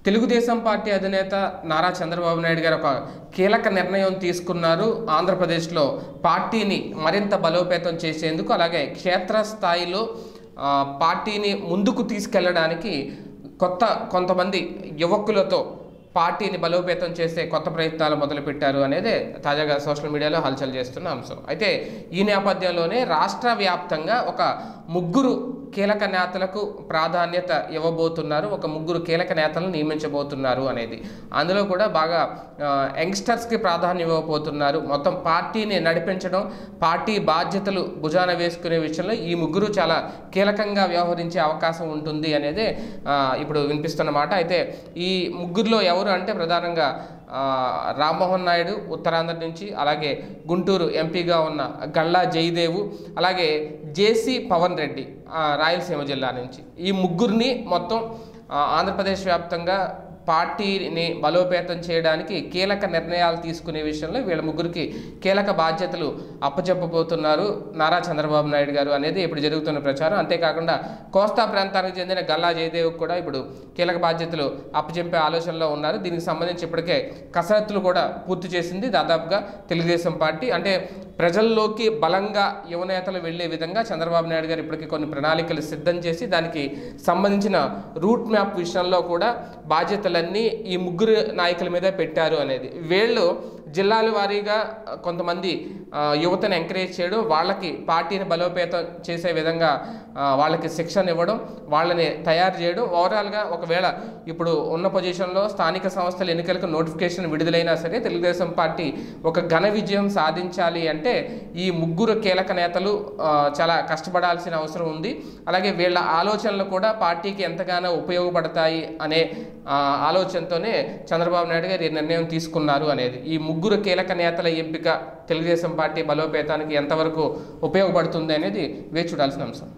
Telugu Desam party అధినేత నారా చంద్రబాబు నాయుడు గారు ఒక కీలక నిర్ణయం తీసుకున్నారు ఆంధ్రప్రదేశ్లో పార్టీని మరింత బలోపేతం చేసేందుకు అలాగే క్షేత్రస్థాయిలో ఆ, పార్టీని ముందుకు తీసుకెళ్ళడానికి కొత్త కొంతమంది యువకులతో పార్టీని బలోపేతం చేసే కొత్త ప్రయత్నాలు మొదలుపెట్టారు అనేది తాజాగా సోషల్ మీడియాలో హల్చల్ చేస్తున్న అంశం అయితే ఈ నేపథ్యంలోనే రాష్ట్ర వ్యాప్తంగా ఒక ముగ్గురు కీలక నేతలకు ప్రాధాన్యత ఇవ్వబోతున్నారు ఒక ముగ్గురు కీలక నేతలను నియమించబోతున్నారు అనేది అందులో కూడా బాగా ఆ, యంగ్స్టర్స్కి ప్రాధాన్యం ఇవ్వబోతున్నారు మొత్తం పార్టీని నడిపించడం పార్టీ బాధ్యతలు భుజాన వేసుకునే విషయంలో ఈ ముగ్గురు చాలా కీలకంగా వ్యవహరించే అవకాశం ఉంటుంది అనేది ఆ, ఇప్పుడు వినిపిస్తున్న మాట అయితే ఈ ముగ్గురులో ఎవరు అంటే ప్రధానంగా ఆ, రామ్మోహన్ నాయుడు ఉత్తరాంధ్ర నుంచి అలాగే గుంటూరు ఎంపీగా ఉన్న గల్లా జయదేవు అలాగే జేసీ పవన్ రెడ్డి ఆ, రాయలసీమ జిల్లా నుంచి ఈ ముగ్గురిని మొత్తం ఆ, ఆంధ్రప్రదేశ్ వ్యాప్తంగా పార్టీని బలోపేతం చేయడానికి కీలక నిర్ణయాలు తీసుకునే విషయంలో వీళ్ళ ముగ్గురికి కీలక బాధ్యతలు అప్పచెప్పబోతున్నారు నారా చంద్రబాబు నాయుడు గారు అనేది ఇప్పుడు జరుగుతున్న ప్రచారం అంతేకాకుండా కోస్తా ప్రాంతానికి చెందిన గల్లా జయదేవ్ కూడా ఇప్పుడు కీలక బాధ్యతలు అప్పచెప్పే ఆలోచనలో ఉన్నారు దీనికి సంబంధించి ఇప్పటికే కసరత్తులు కూడా పూర్తి చేసింది దాదాపుగా తెలుగుదేశం పార్టీ అంటే ప్రజల్లోకి బలంగా యువనేతలు వెళ్లే విధంగా చంద్రబాబు నాయుడు గారు ఇప్పటికే కొన్ని ప్రణాళికలు సిద్ధం చేసి దానికి సంబంధించిన రూట్ మ్యాప్ విషయంలో కూడా బాధ్యతలన్నీ ఈ ముగ్గురు నాయకుల మీద పెట్టారు అనేది వీళ్ళు జిల్లాల వారీగా కొంతమంది ఆ, యువతను ఎంకరేజ్ చేయడం వాళ్ళకి పార్టీని బలోపేతం చేసే విధంగా ఆ, వాళ్ళకి శిక్షణ ఇవ్వడం వాళ్ళని తయారు చేయడం ఓవరాల్గా ఒకవేళ ఇప్పుడు ఉన్న పొజిషన్లో స్థానిక సంస్థల ఎన్నికలకు నోటిఫికేషన్ విడుదలైనా సరే తెలుగుదేశం పార్టీ ఒక ఘన విజయం సాధించాలి అంటే ఈ ముగ్గురు కీలక నేతలు ఆ, చాలా కష్టపడాల్సిన అవసరం ఉంది అలాగే వీళ్ళ ఆలోచనలు కూడా పార్టీకి ఎంతగానో ఉపయోగపడతాయి అనే ఆ, ఆలోచనతోనే చంద్రబాబు నాయుడు గారు ఈ నిర్ణయం తీసుకున్నారు అనేది ఈ ముగ్గురు కీలక నేతల ఎంపిక తెలుగుదేశం పార్టీ బలోపేతానికి ఎంతవరకు ఉపయోగపడుతుంది అనేది వేచి చూడాల్సిన అంశం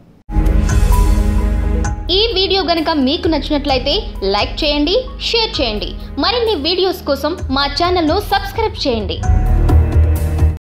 ఈ వీడియో గనక మీకు నచ్చినట్లయితే లైక్ చేయండి షేర్ చేయండి మరిన్ని వీడియోస్ కోసం మా ఛానల్ను సబ్స్క్రైబ్ చేయండి